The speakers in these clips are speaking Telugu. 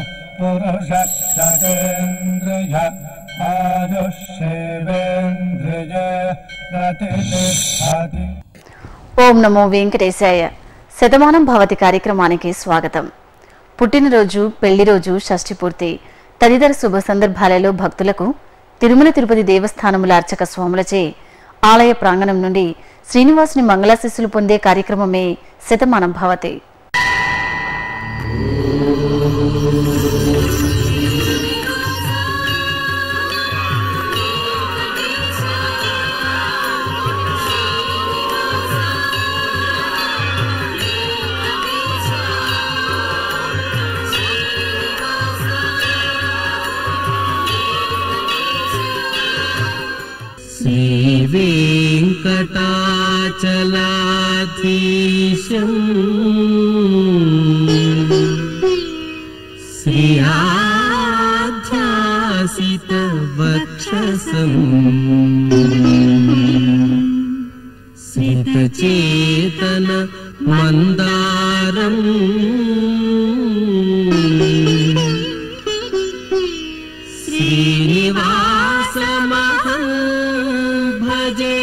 पुरुषः सतेन्द्रिय आयुष्येवेन्द्रिय प्रतिष्ठति ఓం నమో వెంకటేశాయ శతమానం భవతి కార్యక్రమానికి స్వాగతం పుట్టినరోజు పెళ్లి రోజు షష్ఠి పూర్తి తదితర శుభ సందర్భాలలో భక్తులకు తిరుమల తిరుపతి దేవస్థానముల అర్చక స్వాములచే ఆలయ ప్రాంగణం నుండి శ్రీనివాసుని మంగళాశిస్సులు పొందే కార్యక్రమమే శతమానం భవతి श्रीवेङ्कटाचलाधीशम् श्रियाध्यासितवक्षसम् श्रितचेतन मन्दारम् श्रीनिवासमहं भजे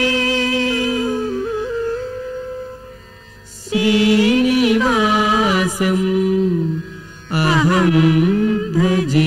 श्रीनिवासम् अहं भजे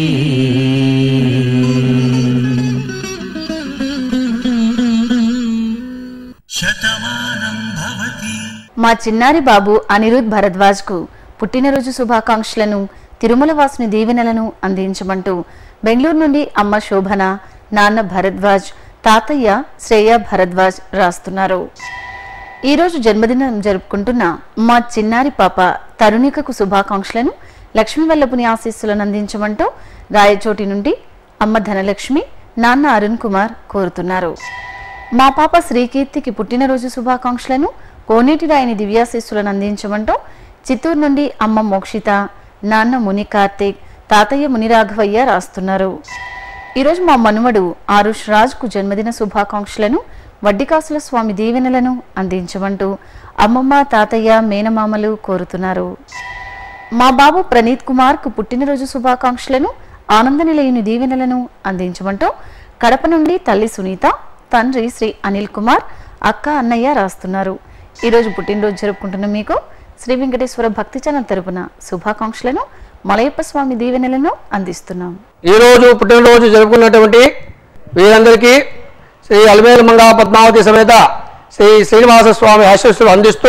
మా చిన్నారి బాబు అనిరుద్ భరద్వాజ్ కు పుట్టినరోజు శుభాకాంక్షలను తిరుమల వాసుని దీవెనలను అందించమంటూ బెంగళూరు నుండి అమ్మ శోభన నాన్న భరద్వాజ్ తాతయ్య శ్రేయ భరద్వాజ్ రాస్తున్నారు ఈ రోజు జన్మదినం జరుపుకుంటున్న మా చిన్నారి పాప తరుణికకు శుభాకాంక్షలను లక్ష్మీ వల్లపుని ఆశీస్సులను అందించమంటూ రాయచోటి నుండి అమ్మ ధనలక్ష్మి నాన్న అరుణ్ కుమార్ కోరుతున్నారు మా పాప శ్రీకీర్తికి పుట్టినరోజు శుభాకాంక్షలను కోనేటి రాయని దివ్యాశీస్సులను అందించమంటూ చిత్తూరు నుండి అమ్మ మోక్షిత నాన్న ముని కార్తీక్ తాతయ్య మునిరాఘవయ్య రాస్తున్నారు ఈరోజు మా మనుమడు ఆరుష్ రాజ్కు జన్మదిన శుభాకాంక్షలను వడ్డికాసుల స్వామి దీవెనలను అందించమంటూ అమ్మమ్మ తాతయ్య మేనమామలు కోరుతున్నారు మా బాబు ప్రణీత్ కుమార్ కు పుట్టినరోజు శుభాకాంక్షలను ఆనంద నిలయుని దీవెనలను అందించమంటూ కడప నుండి తల్లి సునీత తండ్రి శ్రీ అనిల్ కుమార్ అక్క అన్నయ్య రాస్తున్నారు ఈరోజు పుట్టినరోజు జరుపుకుంటున్న మీకు శ్రీ వెంకటేశ్వర భక్తి ఛానల్ తరపున శుభాకాంక్షలను మలయప్ప స్వామి దీవెనలను అందిస్తున్నాం ఈరోజు పుట్టినరోజు జరుపుకున్నటువంటి వీరందరికీ శ్రీ అల్మేలు మంగా పద్మావతి సమేత శ్రీ శ్రీనివాస స్వామి ఆశీస్సులు అందిస్తూ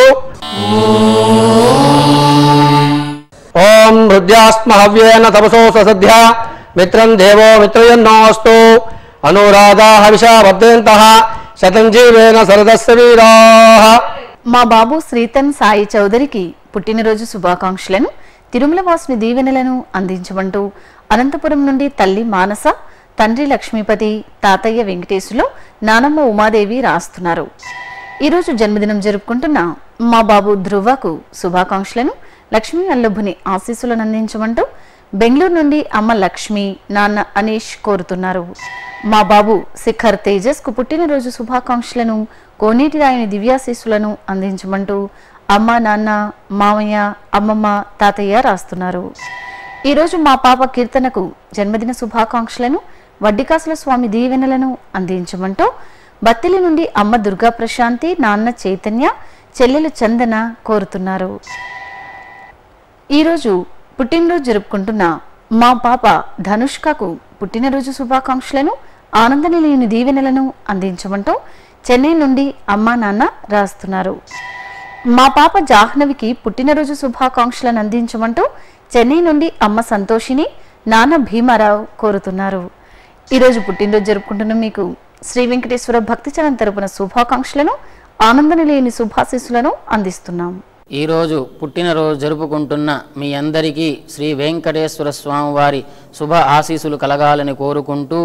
ఓం హృద్యాస్మ హవ్యేన తపసో ససధ్య మిత్రం దేవో మిత్రయన్నోస్తు అనురాధా హవిషా వర్ధయంత శతంజీవేన సరదస్య వీరా మా బాబు శ్రీతన్ సాయి చౌదరికి పుట్టినరోజు శుభాకాంక్షలను తిరుమల వాసుని దీవెనలను అందించమంటూ అనంతపురం నుండి తల్లి మానస తండ్రి లక్ష్మీపతి తాతయ్య వెంకటేశులు నానమ్మ ఉమాదేవి రాస్తున్నారు ఈరోజు జన్మదినం జరుపుకుంటున్న మా బాబు ధ్రువకు శుభాకాంక్షలను లక్ష్మీ అల్లభుని ఆశీస్సులను అందించమంటూ బెంగళూరు నుండి అమ్మ లక్ష్మి నాన్న అనీష్ కోరుతున్నారు మా బాబు శిఖర్ తేజస్ కు పుట్టినరోజు శుభాకాంక్షలను కోనేటి రాయని దివ్యాశీస్సులను అందించమంటూ అమ్మ నాన్న మామయ్య అమ్మమ్మ తాతయ్య రాస్తున్నారు ఈరోజు మా పాప కీర్తనకు జన్మదిన శుభాకాంక్షలను వడ్డికాసుల స్వామి దీవెనలను అందించమంటూ బత్తిలి నుండి అమ్మ దుర్గా ప్రశాంతి నాన్న చైతన్య చెల్లెలు చందన కోరుతున్నారు ఈరోజు పుట్టినరోజు జరుపుకుంటున్న మా పాప ధనుష్కకు పుట్టినరోజు శుభాకాంక్షలను ఆనంద నిలయని దీవెనలను అందించమంటూ చెన్నై నుండి అమ్మా నాన్న రాస్తున్నారు మా పాప జాహ్నవికి పుట్టినరోజు శుభాకాంక్షలను అందించమంటూ చెన్నై నుండి అమ్మ సంతోషిని నాన్న భీమారావు కోరుతున్నారు ఈరోజు పుట్టినరోజు జరుపుకుంటున్న మీకు శ్రీ వెంకటేశ్వర భక్తి చరణ్ తరపున శుభాకాంక్షలను ఆనంద నిలయని శుభాశీస్సులను అందిస్తున్నాం ఈరోజు పుట్టినరోజు జరుపుకుంటున్న మీ అందరికీ శ్రీ వెంకటేశ్వర స్వామి వారి శుభ ఆశీస్సులు కలగాలని కోరుకుంటూ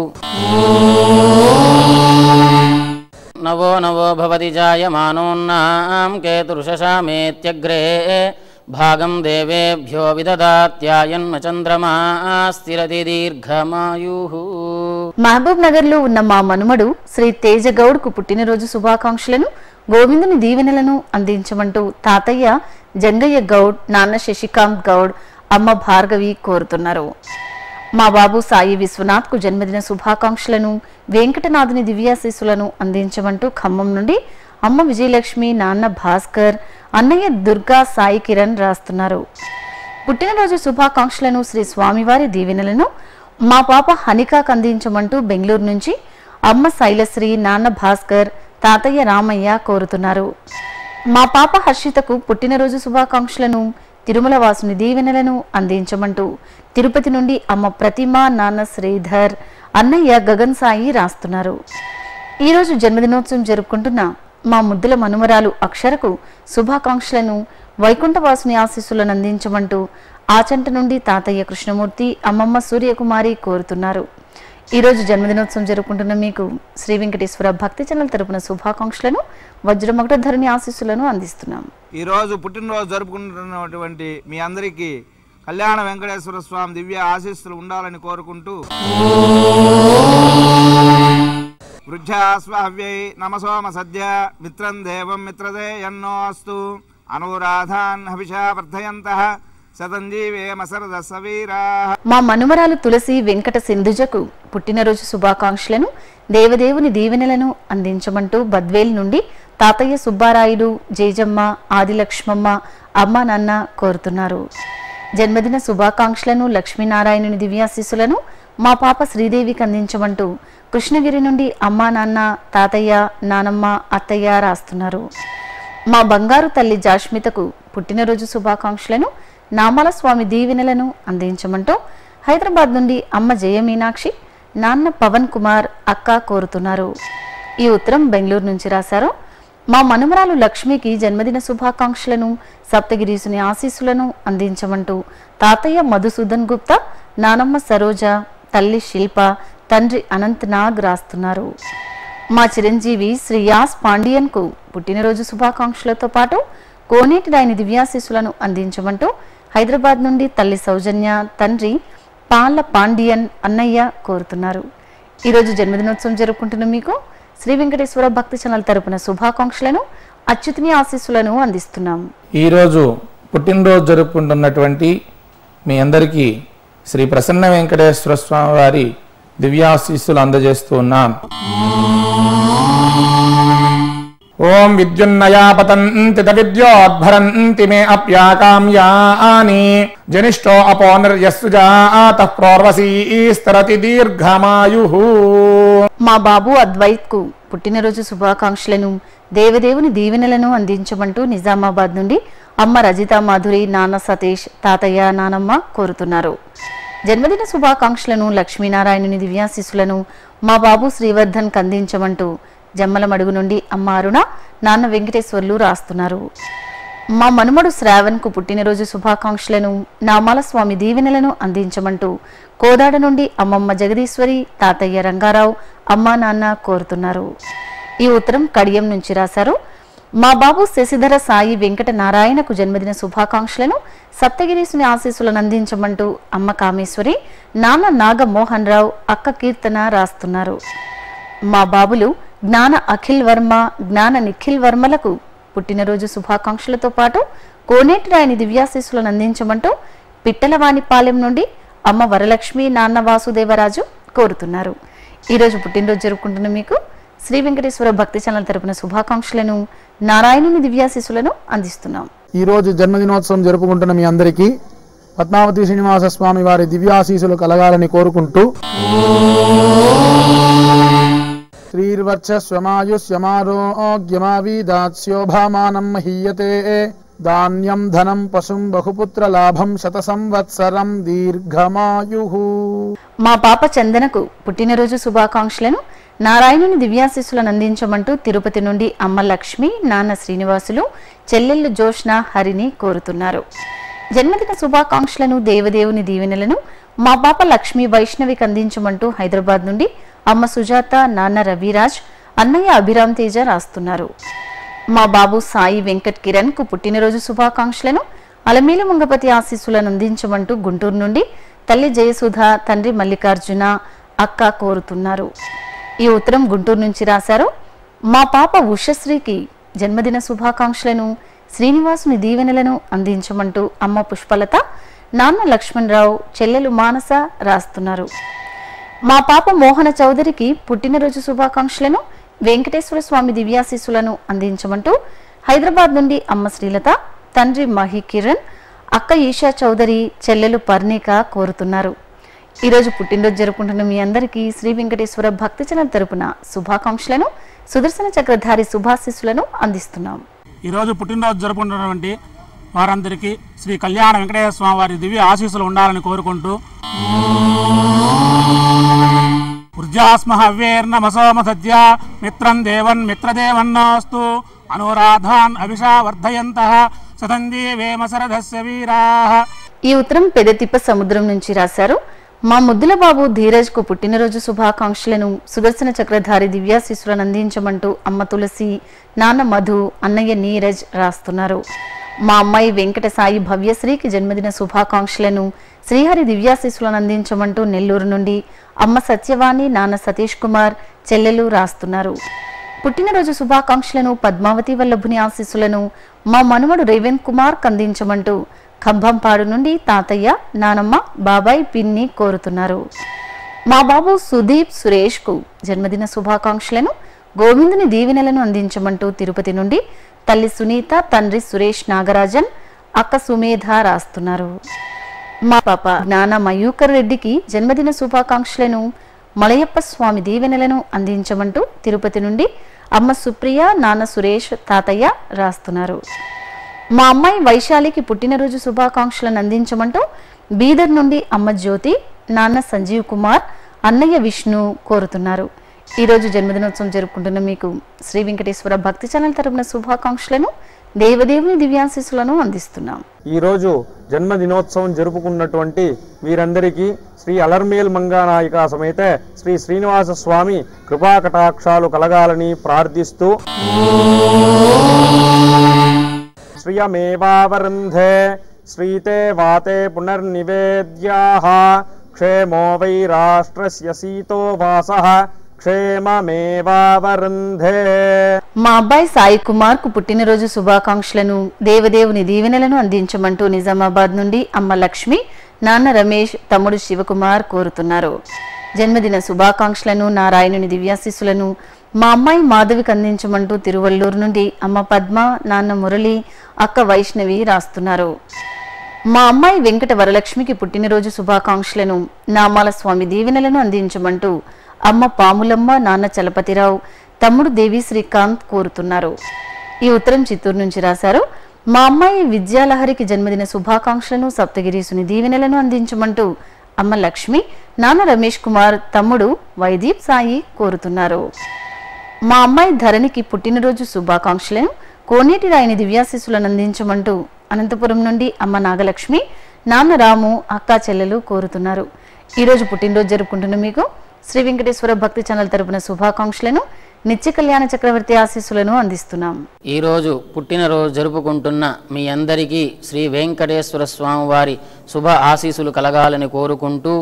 నవో నవో భవతి జాయమానోన్నాం కేతుర్షశామేత్యగ్రే భాగం దేవేభ్యో విదదాత్యాయన్మ చంద్రమా స్థిరతి దీర్ఘమాయు మహబూబ్ నగర్ లో ఉన్న మా మనుమడు శ్రీ తేజ గౌడ్ కు పుట్టినరోజు శుభాకాంక్షలను గోవిందుని దీవెనలను అందించమంటూ తాతయ్య జంగయ్య గౌడ్ నాన్న శశికాంత్ గౌడ్ అమ్మ భార్గవి కోరుతున్నారు మా బాబు సాయి విశ్వనాథ్కు జన్మదిన శుభాకాంక్షలను వెంకటనాథుని దివ్యాశీస్సులను అందించమంటూ ఖమ్మం నుండి అమ్మ విజయలక్ష్మి నాన్న భాస్కర్ అన్నయ్య దుర్గా సాయి కిరణ్ రాస్తున్నారు పుట్టినరోజు శుభాకాంక్షలను శ్రీ స్వామివారి దీవెనలను మా పాప హనికాకు అందించమంటూ బెంగళూరు నుంచి అమ్మ శైలశ్రీ నాన్న భాస్కర్ తాతయ్య రామయ్య కోరుతున్నారు మా పాప హర్షితకు పుట్టినరోజు శుభాకాంక్షలను తిరుమల వాసుని దీవెనలను అందించమంటూ తిరుపతి నుండి అమ్మ ప్రతిమ నాన్న శ్రీధర్ అన్నయ్య గగన్ సాయి రాస్తున్నారు ఈరోజు జన్మదినోత్సవం జరుపుకుంటున్న మా ముద్దుల మనుమరాలు అక్షరకు శుభాకాంక్షలను వైకుంఠవాసుని ఆశీస్సులను అందించమంటూ ఆచంట నుండి తాతయ్య కృష్ణమూర్తి అమ్మమ్మ సూర్యకుమారి కోరుతున్నారు ఈరోజు జన్మదినోత్సవం జరుపుకుంటున్న మీకు శ్రీ వెంకటేశ్వర భక్తి ఛానల్ తరపున శుభాకాంక్షలను వజ్రమకుటధరుని ఆశీస్సులను అందిస్తున్నాం ఈరోజు పుట్టినరోజు జరుపుకుంటున్నటువంటి మీ అందరికీ కళ్యాణ వెంకటేశ్వర స్వామి దివ్య ఆశీస్సులు ఉండాలని కోరుకుంటూ వృద్ధాస్వావ్యై నమసోమ సద్య మిత్రం దేవం మిత్రదే ఎన్నోస్తు అనురాధాన్ హవిషా వర్ధయంత శతంజీవేమ సరద సవీరా మా మనుమరాలు తులసి వెంకట సింధుజకు పుట్టినరోజు శుభాకాంక్షలను దేవదేవుని దీవెనలను అందించమంటూ బద్వేల్ నుండి తాతయ్య సుబ్బారాయుడు జేజమ్మ ఆదిలక్ష్మమ్మ అమ్మ నాన్న కోరుతున్నారు జన్మదిన శుభాకాంక్షలను లక్ష్మీనారాయణుని దివ్యాశీస్సులను మా పాప శ్రీదేవికి అందించమంటూ కృష్ణగిరి నుండి అమ్మా నాన్న తాతయ్య నానమ్మ అత్తయ్య రాస్తున్నారు మా బంగారు తల్లి జాష్మితకు పుట్టినరోజు శుభాకాంక్షలను నామాల స్వామి దీవెనలను అందించమంటూ హైదరాబాద్ నుండి అమ్మ జయ మీనాక్షి నాన్న పవన్ కుమార్ అక్క కోరుతున్నారు ఈ ఉత్తరం బెంగళూరు నుంచి రాశారు మా మనుమరాలు లక్ష్మికి జన్మదిన శుభాకాంక్షలను సప్తగిరీసుని ఆశీస్సులను అందించమంటూ తాతయ్య మధుసూదన్ గుప్తా నానమ్మ సరోజ తల్లి శిల్ప తండ్రి అనంత్ నాగ్ రాస్తున్నారు మా చిరంజీవి శ్రీ యాస్ పాండియన్కు పుట్టినరోజు శుభాకాంక్షలతో పాటు కోనేటి రాయని దివ్యాశీస్సులను అందించమంటూ హైదరాబాద్ నుండి తల్లి సౌజన్య తండ్రి పాల పాండియన్ అన్నయ్య కోరుతున్నారు ఈరోజు జన్మదినోత్సవం జరుపుకుంటున్న మీకు శ్రీ వెంకటేశ్వర భక్తి ఛానల్ తరపున శుభాకాంక్షలను అచ్యుతిని ఆశీస్సులను అందిస్తున్నాం ఈరోజు పుట్టినరోజు జరుపుకుంటున్నటువంటి మీ అందరికీ శ్రీ ప్రసన్న వెంకటేశ్వర స్వామి వారి దివ్యాశీస్సులు అందజేస్తూ ఉన్నాం ఓం విద్యున్నయా పతంతి విద్యోద్భరంతి మే అప్యాకామ్యాని జనిష్టో అపో నిర్యస్సుజాత ప్రోర్వసీస్తరతి దీర్ఘమాయు మా బాబు అద్వైత్ కు పుట్టినరోజు శుభాకాంక్షలను దేవదేవుని దీవెనలను అందించమంటూ నిజామాబాద్ నుండి అమ్మ రజిత మాధురి నాన్న సతీష్ తాతయ్య నానమ్మ కోరుతున్నారు జన్మదిన శుభాకాంక్షలను లక్ష్మీనారాయణుని దివ్యాశీస్సులను మా బాబు శ్రీవర్ధన్ అందించమంటూ జమ్మల మడుగు నుండి అమ్మ అరుణ నాన్న వెంకటేశ్వర్లు రాస్తున్నారు మా మనుమడు శ్రావణ్ కు పుట్టినరోజు శుభాకాంక్షలను నామాల స్వామి దీవెనలను అందించమంటూ కోదాడ నుండి అమ్మమ్మ జగదీశ్వరి తాతయ్య రంగారావు అమ్మా నాన్న కోరుతున్నారు ఈ ఉత్తరం కడియం నుంచి రాశారు మా బాబు శశిధర సాయి వెంకట నారాయణకు జన్మదిన శుభాకాంక్షలను సప్తగిరీసుని ఆశీస్సులను అందించమంటూ అమ్మ కామేశ్వరి నాన్న నాగ మోహన్ రావు అక్క కీర్తన రాస్తున్నారు మా బాబులు జ్ఞాన అఖిల్ వర్మ జ్ఞాన నిఖిల్ వర్మలకు పుట్టినరోజు శుభాకాంక్షలతో పాటు కోనేటి రాయని దివ్యాశీస్సులను అందించమంటూ పిట్టలవాణిపాలెం నుండి అమ్మ వరలక్ష్మి నాన్న వాసుదేవరాజు కోరుతున్నారు ఈరోజు పుట్టినరోజు జరుపుకుంటున్న మీకు శ్రీ వెంకటేశ్వర భక్తి ఛానల్ తరపున శుభాకాంక్షలను నారాయణుని దివ్యాశీస్సులను అందిస్తున్నాం ఈ రోజు జన్మదినోత్సవం జరుపుకుంటున్న మీ అందరికీ పద్మావతి శ్రీనివాస స్వామి వారి దివ్యాశీసులు కలగాలని కోరుకుంటూ శ్రీర్వర్చస్వమాయుష్యమారోగ్యమావీదాస్యోభామానం మహీయతే ధాన్యం ధనం పశుం బహుపుత్ర లాభం శత సంవత్సరం దీర్ఘమాయు మా పాప చందనకు పుట్టినరోజు శుభాకాంక్షలను నారాయణుని దివ్యాశీస్సులను అందించమంటూ తిరుపతి నుండి అమ్మ లక్ష్మి నాన్న శ్రీనివాసులు చెల్లెళ్ళు జోష్న హరిని కోరుతున్నారు జన్మదిన శుభాకాంక్షలను దేవదేవుని దీవెనలను మా పాప లక్ష్మి వైష్ణవికి అందించమంటూ హైదరాబాద్ నుండి అమ్మ సుజాత నాన్న రవిరాజ్ అన్నయ్య అభిరామ్ తేజ రాస్తున్నారు మా బాబు సాయి వెంకట్ కిరణ్ కు పుట్టినరోజు శుభాకాంక్షలను అలమేల మంగపతి ఆశీస్సులను అందించమంటూ గుంటూరు నుండి తల్లి జయసుధ తండ్రి మల్లికార్జున అక్క కోరుతున్నారు ఈ ఉత్తరం గుంటూరు నుంచి రాశారు మా పాప ఉషశ్రీకి జన్మదిన శుభాకాంక్షలను శ్రీనివాసుని దీవెనలను అందించమంటూ అమ్మ పుష్పలత నాన్న లక్ష్మణరావు చెల్లెలు మానస రాస్తున్నారు మా పాప మోహన చౌదరికి పుట్టినరోజు శుభాకాంక్షలను వెంకటేశ్వర స్వామి దివ్యాశీస్సులను అందించమంటూ హైదరాబాద్ నుండి అమ్మ శ్రీలత తండ్రి మహి కిరణ్ అక్క ఈషా చౌదరి చెల్లెలు పర్ణిక కోరుతున్నారు ఈరోజు పుట్టినరోజు జరుపుకుంటున్న మీ అందరికీ శ్రీ వెంకటేశ్వర భక్తి ఛానల్ తరపున శుభాకాంక్షలను సుదర్శన చక్రధారి శుభాశీస్సులను అందిస్తున్నాం ఈరోజు పుట్టినరోజు జరుపుకుంటున్నటువంటి వారందరికీ శ్రీ కళ్యాణ వెంకటేశ్వర స్వామి వారి దివ్య ఆశీస్సులు ఉండాలని కోరుకుంటూ ఉర్జాస్మ హవ్యేర్నమసోమ సద్య మిత్రం దేవన్ మిత్రదేవన్నోస్తు అనురాధాన్ అభిషా వర్ధయంత సతందీ వేమసరథస్య వీరాః ఈ ఉత్తరం పెదతిప్ప సముద్రం నుంచి రాశారు మా ముద్దుల బాబు ధీరజ్ కు పుట్టినరోజు శుభాకాంక్షలను సుదర్శన చక్రధారి దివ్యాశిస్సులను అందించమంటూ అమ్మ తులసి నాన్న మధు అన్నయ్య నీరజ్ రాస్తున్నారు మా అమ్మాయి వెంకట సాయి భవ్యశ్రీకి జన్మదిన శుభాకాంక్షలను శ్రీహరి దివ్యాశిస్సులను అందించమంటూ నెల్లూరు నుండి అమ్మ సత్యవాణి నాన్న సతీష్ కుమార్ చెల్లెలు రాస్తున్నారు పుట్టినరోజు శుభాకాంక్షలను పద్మావతి వల్లభుని ఆశీస్సులను మా మనుమడు రేవంత్ కుమార్ కందించమంటూ ఖంభంపాడు నుండి తాతయ్య నానమ్మ బాబాయ్ పిన్ని కోరుతున్నారు మా బాబు సుదీప్ సురేష్ కు జన్మదిన శుభాకాంక్షలను గోవిందుని దీవెనలను అందించమంటూ తిరుపతి నుండి తల్లి సునీత తండ్రి సురేష్ నాగరాజన్ అక్క సుమేధ రాస్తున్నారు మా పాప నాన్న మయూకర్ రెడ్డికి జన్మదిన శుభాకాంక్షలను మలయప్ప స్వామి దీవెనలను అందించమంటూ తిరుపతి నుండి అమ్మ సుప్రియ నాన్న సురేష్ తాతయ్య రాస్తున్నారు మా అమ్మాయి వైశాలికి పుట్టినరోజు శుభాకాంక్షలను అందించమంటూ బీదర్ నుండి అమ్మ జ్యోతి నాన్న సంజీవ్ కుమార్ అన్నయ్య విష్ణు కోరుతున్నారు ఈరోజు జన్మదినోత్సవం జరుపుకుంటున్న మీకు శ్రీ వెంకటేశ్వర భక్తి ఛానల్ తరపున శుభాకాంక్షలను దేవదేవుని దివ్యాశీస్సులను అందిస్తున్నాం ఈరోజు జన్మదినోత్సవం జరుపుకున్నటువంటి వీరందరికీ శ్రీ అలర్మేల్ మంగానాయిక సమేత శ్రీ శ్రీనివాస స్వామి కృపా కటాక్షాలు కలగాలని ప్రార్థిస్తూ శ్రియమేవావరుంధే శ్రీతే వాతే పునర్నివేద్యాః క్షేమో వై రాష్ట్రస్య సీతో వాసః క్షేమమేవావరుంధే మా అబ్బాయి సాయి కుమార్ కు పుట్టినరోజు శుభాకాంక్షలను దేవదేవుని దీవెనలను అందించమంటూ నిజామాబాద్ నుండి అమ్మ లక్ష్మి నాన్న రమేష్ తమ్ముడు శివకుమార్ కోరుతున్నారు జన్మదిన శుభాకాంక్షలను నారాయణుని దివ్యాశీస్సులను మా అమ్మాయి మాధవికి అందించమంటూ తిరువల్లూరు నుండి అమ్మ పద్మ నాన్న మురళి అక్క వైష్ణవి రాస్తున్నారు మా అమ్మాయి వెంకట వరలక్ష్మికి పుట్టినరోజు శుభాకాంక్షలను నామాల స్వామి దీవెనలను అందించమంటూ అమ్మ పాములమ్మ నాన్న చలపతిరావు తమ్ముడు దేవి శ్రీకాంత్ కోరుతున్నారు ఈ ఉత్తరం చిత్తూరు నుంచి రాశారు మా అమ్మాయి విద్యాలహరికి జన్మదిన శుభాకాంక్షలను సప్తగిరీసుని దీవెనలను అందించమంటూ అమ్మ లక్ష్మి నాన్న రమేష్ కుమార్ తమ్ముడు వైదీప్ సాయి కోరుతున్నారు మా అమ్మాయి ధరణికి పుట్టినరోజు శుభాకాంక్షలను కోనేటి రాయిని దివ్యాశీస్సులను అందించమంటూ అనంతపురం నుండి అమ్మ నాగలక్ష్మి నాన్న రాము అక్క చెల్లెలు కోరుతున్నారు ఈరోజు పుట్టినరోజు జరుపుకుంటున్న మీకు శ్రీ వెంకటేశ్వర భక్తి ఛానల్ తరపున శుభాకాంక్షలను నిత్య కళ్యాణ చక్రవర్తి ఆశీస్సులను అందిస్తున్నాం ఈరోజు పుట్టినరోజు జరుపుకుంటున్న మీ అందరికీ శ్రీ వెంకటేశ్వర స్వామి వారి శుభ ఆశీస్సులు కలగాలని కోరుకుంటూ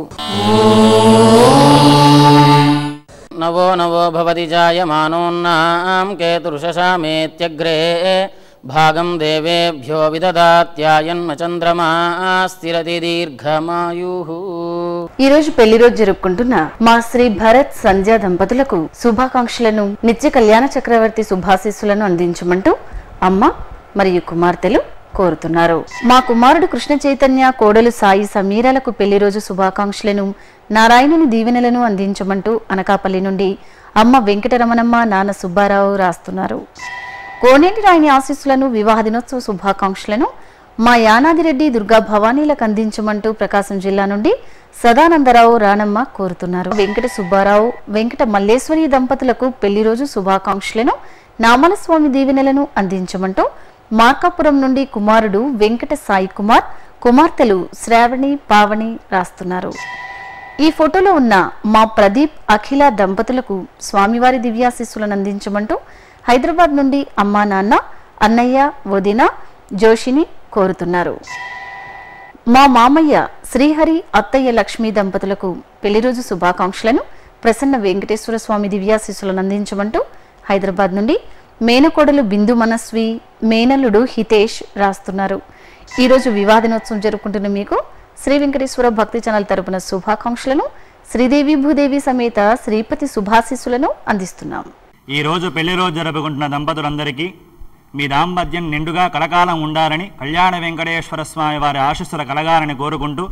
నవో నవో భవతి జాయమానోన్నాం కేతుర్షశామేత్యగ్రే భాగం దేవేభ్యో విదదాత్యాయన్మ చంద్రమా స్థిరతి దీర్ఘమాయు ఈ రోజు పెళ్లి రోజు జరుపుకుంటున్న మా శ్రీ భరత్ సంధ్య దంపతులకు శుభాకాంక్షలను నిత్య కళ్యాణ చక్రవర్తి శుభాశీస్సులను అందించమంటూ అమ్మ మరియు కుమార్తెలు కోరుతున్నారు మా కుమారుడు కృష్ణ చైతన్య కోడలు సాయి సమీరాలకు పెళ్లి రోజు శుభాకాంక్షలను నారాయణుని దీవెనలను అందించమంటూ అనకాపల్లి నుండి అమ్మ వెంకటరమణమ్మ నాన్న సుబ్బారావు రాస్తున్నారు కోనేటి రాయిని ఆశీస్సులను వివాహ దినోత్సవ శుభాకాంక్షలను మా యానాదిరెడ్డి దుర్గా భవానీలకు అందించమంటూ ప్రకాశం జిల్లా నుండి సదానందరావు రానమ్మ కోరుతున్నారు వెంకట సుబ్బారావు వెంకట మల్లేశ్వరి దంపతులకు పెళ్లి రోజు శుభాకాంక్షలను నామల స్వామి దీవెనలను అందించమంటూ మార్కాపురం నుండి కుమారుడు వెంకట సాయి కుమార్ కుమార్తెలు శ్రావణి పావని రాస్తున్నారు ఈ ఫోటోలో ఉన్న మా ప్రదీప్ అఖిల దంపతులకు స్వామివారి దివ్యాశీస్సులను అందించమంటూ హైదరాబాద్ నుండి అమ్మా నాన్న అన్నయ్య వదిన జోషిని కోరుతున్నారు మా మామయ్య శ్రీహరి అత్తయ్య లక్ష్మీ దంపతులకు పెళ్లిరోజు శుభాకాంక్షలను ప్రసన్న వెంకటేశ్వర స్వామి దివ్యాశీస్సులను అందించమంటూ హైదరాబాద్ నుండి మేనకోడలు బిందు మనస్వి మేనల్లుడు హితేష్ రాస్తున్నారు ఈరోజు వివాహ దినోత్సవం జరుపుకుంటున్న మీకు శ్రీ వెంకటేశ్వర భక్తి ఛానల్ తరపున శుభాకాంక్షలను శ్రీదేవి భూదేవి సమేత శ్రీపతి శుభాశీస్సులను అందిస్తున్నాం ఈ రోజు పెళ్లి రోజు జరుపుకుంటున్న దంపతులందరికీ మీ దాంపత్యం నిండుగా కలకాలం ఉండాలని కళ్యాణ వెంకటేశ్వర స్వామి వారి ఆశస్సులు కలగాలని కోరుకుంటూ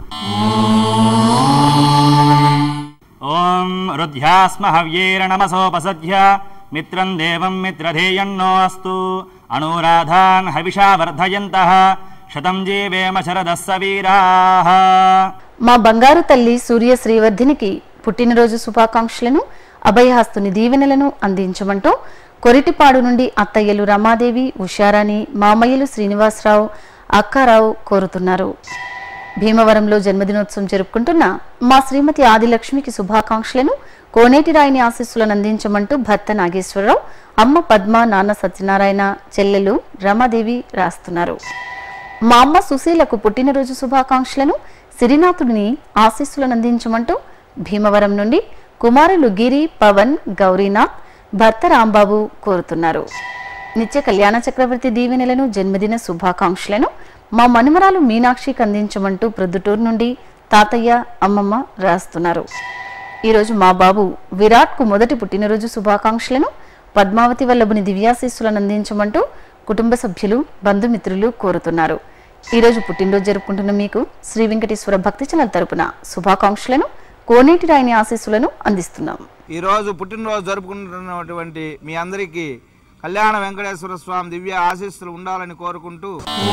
ఓం రుధ్యాస్మ హవ్యేర నమసోపసధ్య మిత్రం దేవం మిత్రధేయన్నో అస్తు అనురాధాన్ హవిషా వర్ధయంత శతం జీవేమ శరదస్స వీరాః మా బంగారు తల్లి సూర్య శ్రీవర్ధినికి పుట్టినరోజు శుభాకాంక్షలను అభయహస్తుని దీవెనలను అందించమంటూ కొరిటిపాడు నుండి అత్తయ్యలు రమాదేవి ఉషారాణి మామయ్యలు శ్రీనివాసరావు అక్కారావు కోరుతున్నారు భీమవరంలో జన్మదినోత్సవం జరుపుకుంటున్న మా శ్రీమతి ఆదిలక్ష్మికి శుభాకాంక్షలను కోనేటి రాయిని ఆశీస్సులను అందించమంటూ భర్త నాగేశ్వరరావు అమ్మ పద్మ నాన్న సత్యనారాయణ చెల్లెలు రమాదేవి రాస్తున్నారు మా అమ్మ సుశీలకు పుట్టినరోజు శుభాకాంక్షలను సిరినాథుడిని ఆశీస్సులను అందించమంటూ భీమవరం నుండి కుమారులు గిరి పవన్ గౌరీనాథ్ భర్త రాంబాబు కోరుతున్నారు నిత్య కళ్యాణ చక్రవర్తి దీవెనలను జన్మదిన శుభాకాంక్షలను మా మనుమరాలు మీనాక్షికి అందించమంటూ ప్రొద్దుటూరు నుండి తాతయ్య అమ్మమ్మ రాస్తున్నారు ఈరోజు మా బాబు విరాట్కు మొదటి పుట్టినరోజు శుభాకాంక్షలను పద్మావతి వల్లభుని దివ్యాశీస్సులను అందించమంటూ కుటుంబ సభ్యులు బంధుమిత్రులు కోరుతున్నారు ఈరోజు పుట్టినరోజు జరుపుకుంటున్న మీకు శ్రీ వెంకటేశ్వర భక్తి ఛానల్ తరపున శుభాకాంక్షలను కోనేటి రాయిని ఆశీస్సులను అందిస్తున్నాం ఈరోజు పుట్టినరోజు జరుపుకుంటున్నటువంటి మీ అందరికీ కళ్యాణ వెంకటేశ్వర స్వామి దివ్య ఆశీస్సులు ఉండాలని కోరుకుంటూ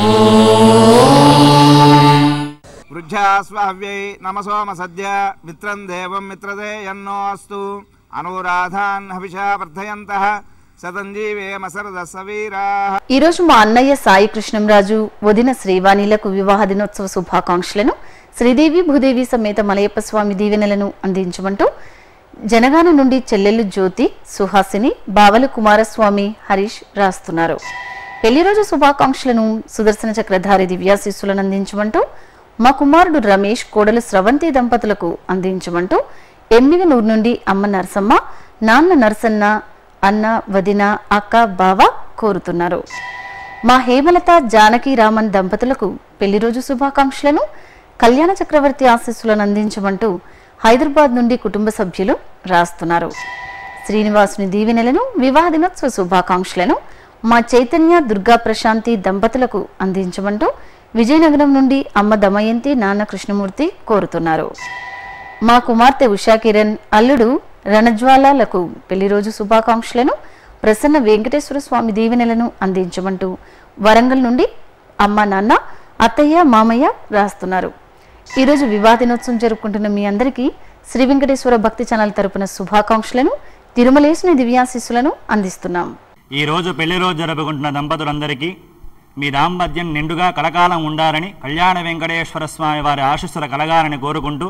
వృద్ధాస్వావ్యై నమసోమ సద్య మిత్రం దేవం మిత్రదే ఎన్నో అస్తు అనురాధాన్ హవిషా వర్ధయంత శతంజీవేమ సరద సవీరా ఈరోజు మా అన్నయ్య సాయి కృష్ణంరాజు వదిన శ్రీవాణిలకు వివాహ దినోత్సవ శుభాకాంక్షలను శ్రీదేవి భూదేవి సమేత మలయప్ప స్వామి దీవెనలను అందించమంటూ జనగాన నుండి చెల్లెలు జ్యోతి సుహాసిని బావలు కుమారస్వామి హరీష్ రాస్తున్నారు పెళ్లి రోజు శుభాకాంక్షలను సుదర్శన చక్రధారి దివ్యాశీస్సులను అందించమంటూ మా కుమారుడు రమేష్ కోడలు స్రవంతి దంపతులకు అందించమంటూ ఎమ్మిగనూరు నుండి అమ్మ నరసమ్మ నాన్న నరసన్న అన్న వదిన అక్క బావ కోరుతున్నారు మా హేమలత జానకి రామన్ దంపతులకు పెళ్లి రోజు శుభాకాంక్షలను కళ్యాణ చక్రవర్తి ఆశీస్సులను అందించమంటూ హైదరాబాద్ నుండి కుటుంబ సభ్యులు రాస్తున్నారు శ్రీనివాసుని దీవెనలను వివాహ దినోత్సవ శుభాకాంక్షలను మా చైతన్య దుర్గా ప్రశాంతి దంపతులకు అందించమంటూ విజయనగరం నుండి అమ్మ దమయంతి నాన్న కృష్ణమూర్తి కోరుతున్నారు మా కుమార్తె ఉషా కిరణ్ అల్లుడు రణజ్వాలకు పెళ్లి రోజు శుభాకాంక్షలను ప్రసన్న వెంకటేశ్వర స్వామి దీవెనలను అందించమంటూ వరంగల్ నుండి అమ్మ నాన్న అత్తయ్య మామయ్య రాస్తున్నారు ఈరోజు వివాహ దినోత్సవం జరుపుకుంటున్న మీ అందరికీ శ్రీ వెంకటేశ్వర భక్తి ఛానల్ తరపున శుభాకాంక్షలను తిరుమలేసుని దివ్యాశీస్సులను అందిస్తున్నాం ఈ రోజు పెళ్లి రోజు జరుపుకుంటున్న దంపతులందరికీ మీ దాంపత్యం నిండుగా కలకాలం ఉండాలని కళ్యాణ వెంకటేశ్వర స్వామి వారి ఆశస్సులు కలగాలని కోరుకుంటూ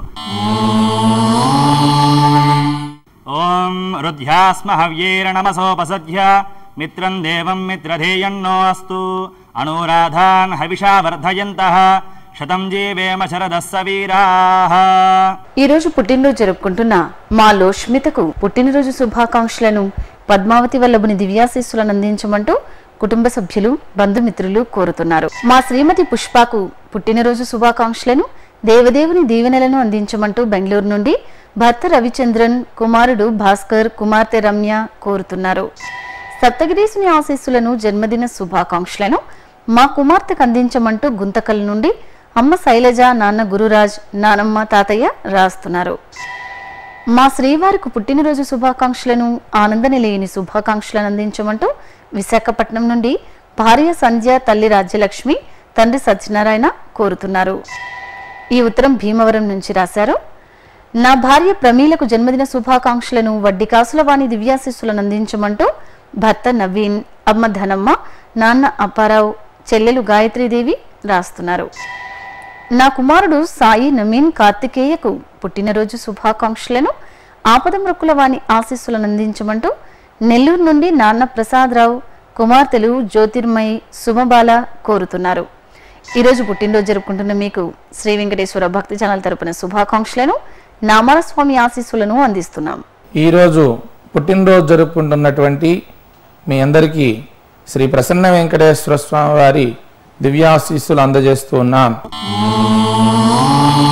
ఓం రుధ్యాస్మ హవ్యేర నమసోపసధ్య మిత్రం దేవం మిత్రధేయన్నో అస్తు అనురాధాన్ హవిషా వర్ధయంత శతం జీవేమ శరదస్స వీరాః ఈరోజు పుట్టినరోజు జరుపుకుంటున్న మా లోష్మితకు పుట్టినరోజు శుభాకాంక్షలను పద్మావతి వల్లభుని దివ్యాశీస్సులను అందించమంటూ కుటుంబ సభ్యులు బంధుమిత్రులు కోరుతున్నారు మా శ్రీమతి పుష్పకు పుట్టినరోజు శుభాకాంక్షలను దేవదేవుని దీవెనలను అందించమంటూ బెంగళూరు నుండి భర్త రవిచంద్రన్ కుమారుడు భాస్కర్ కుమార్తె రమ్య కోరుతున్నారు సప్తగిరీసుని ఆశీస్సులను జన్మదిన శుభాకాంక్షలను మా కుమార్తెకు అందించమంటూ గుంతకల్ నుండి అమ్మ శైలజ నాన్న గురురాజ్ నానమ్మ తాతయ్య రాస్తున్నారు మా శ్రీవారికి పుట్టినరోజు శుభాకాంక్షలను ఆనంద నిలయని శుభాకాంక్షలను అందించమంటూ విశాఖపట్నం నుండి భార్య సంధ్య తల్లి రాజ్యలక్ష్మి తండ్రి సత్యనారాయణ కోరుతున్నారు ఈ ఉత్తరం భీమవరం నుంచి రాశారు నా భార్య ప్రమీలకు జన్మదిన శుభాకాంక్షలను వడ్డీ కాసుల వాణి దివ్యాశిస్సులను అందించమంటూ భర్త నవీన్ అమ్మ ధనమ్మ నాన్న అప్పారావు చెల్లెలు గాయత్రీదేవి రాస్తున్నారు నా కుమారుడు సాయి నమీన్ కార్తికేయకు పుట్టినరోజు శుభాకాంక్షలను ఆపద మృక్కుల వాణి ఆశీస్సులను అందించమంటూ నెల్లూరు నుండి నాన్న ప్రసాదరావు కుమార్తెలు జ్యోతిర్మయి సుమబాల కోరుతున్నారు ఈరోజు పుట్టినరోజు జరుపుకుంటున్న మీకు శ్రీ వెంకటేశ్వర భక్తి ఛానల్ తరపున శుభాకాంక్షలను నామారస్వామి ఆశీస్సులను అందిస్తున్నాం ఈరోజు పుట్టినరోజు జరుపుకుంటున్నటువంటి మీ అందరికీ శ్రీ ప్రసన్న వెంకటేశ్వర స్వామి వారి దివ్యాశీస్సులు అందజేస్తూ ఉన్నాం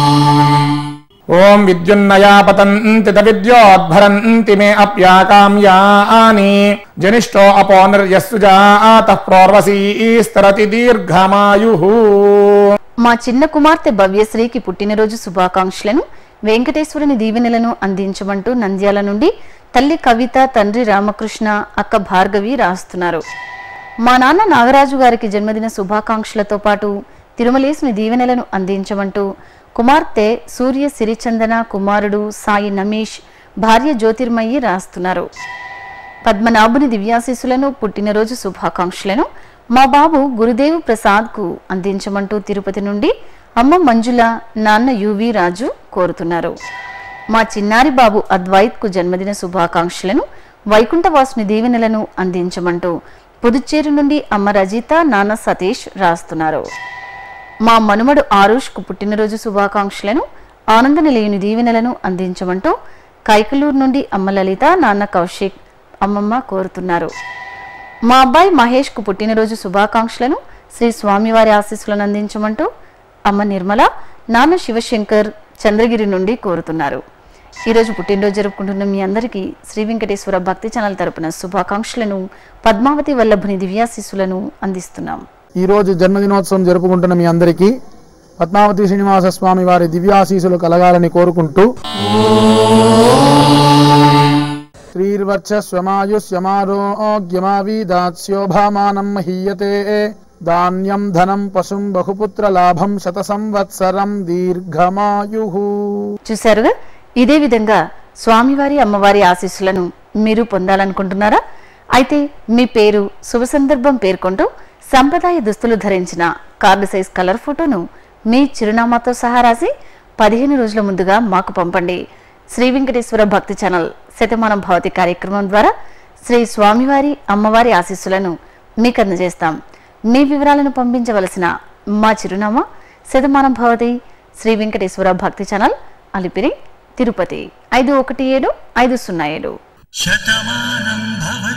ఓం విద్యున్నయా పతంతి విద్యోద్భరంతి మే అప్యాకామ్యాని జనిష్టో అపో నిర్యస్సుజాత ప్రోర్వసీస్తరతి దీర్ఘమాయు మా చిన్న కుమార్తె భవ్యశ్రీకి పుట్టినరోజు శుభాకాంక్షలను వెంకటేశ్వరుని దీవెనలను అందించమంటూ నంద్యాల నుండి తల్లి కవిత తండ్రి రామకృష్ణ అక్క భార్గవి రాస్తున్నారు మా నాన్న నాగరాజు గారికి జన్మదిన శుభాకాంక్షలతో పాటు తిరుమలేసుని దీవెనలను అందించమంటూ కుమార్తె సూర్య సిరిచందన కుమారుడు సాయి నమేష్ భార్య జ్యోతిర్మయి రాస్తున్నారు పద్మనాభుని దివ్యాశీస్సులను పుట్టినరోజు శుభాకాంక్షలను మా బాబు గురుదేవ్ ప్రసాద్కు అందించమంటూ తిరుపతి నుండి అమ్మ మంజుల నాన్న యువి రాజు కోరుతున్నారు మా చిన్నారి బాబు అద్వైత్కు జన్మదిన శుభాకాంక్షలను వైకుంఠవాసుని దీవెనలను అందించమంటూ పుదుచ్చేరి నుండి అమ్మ రజిత నాన్న సతీష్ రాస్తున్నారు మా మనుమడు ఆరుష్కు పుట్టినరోజు శుభాకాంక్షలను ఆనంద నిలయుని దీవెనలను అందించమంటూ కైకలూరు నుండి అమ్మ లలిత నాన్న కౌశిక్ అమ్మమ్మ కోరుతున్నారు మా అబ్బాయి మహేష్కు పుట్టినరోజు శుభాకాంక్షలను శ్రీ స్వామివారి ఆశీస్సులను అందించమంటూ అమ్మ నిర్మల నాన్న శివశంకర్ చంద్రగిరి నుండి కోరుతున్నారు ఈరోజు పుట్టినరోజు జరుపుకుంటున్న మీ అందరికీ శ్రీ వెంకటేశ్వర భక్తి ఛానల్ తరపున శుభాకాంక్షలను పద్మావతి వల్లభుని దివ్యాశీస్సులను అందిస్తున్నాం ఈ రోజు జన్మదినోత్సవం జరుపుకుంటున్న మీ అందరికీ పద్మావతి శ్రీనివాస స్వామి వారి దివ్యాశీసులు కలగాలని కోరుకుంటూ శ్రీర్వర్చస్వమాయుష్యమారోగ్యమావీదాస్యోభామానం మహీయతే ధాన్యం ధనం పశుం బహుపుత్ర లాభం శత సంవత్సరం దీర్ఘమాయు చూశారుగా ఇదే విధంగా స్వామివారి అమ్మవారి ఆశీస్సులను మీరు పొందాలనుకుంటున్నారా అయితే మీ పేరు శుభ సందర్భం పేర్కొంటూ సంప్రదాయ దుస్తులు ధరించిన కార్డు సైజ్ కలర్ ఫోటోను మీ చిరునామాతో సహా రాసి పదిహేను రోజుల ముందుగా మాకు పంపండి శ్రీ వెంకటేశ్వర భక్తి ఛానల్ శతమానం భవతి కార్యక్రమం ద్వారా శ్రీ స్వామివారి అమ్మవారి ఆశీస్సులను మీకు అందజేస్తాం మీ వివరాలను పంపించవలసిన మా చిరునామా శతమానం భవతి శ్రీ వెంకటేశ్వర భక్తి ఛానల్ అలిపిరి తిరుపతి ఐదు ఒకటి ఏడు ఐదు సున్నా ఏడు శతమానం భవతి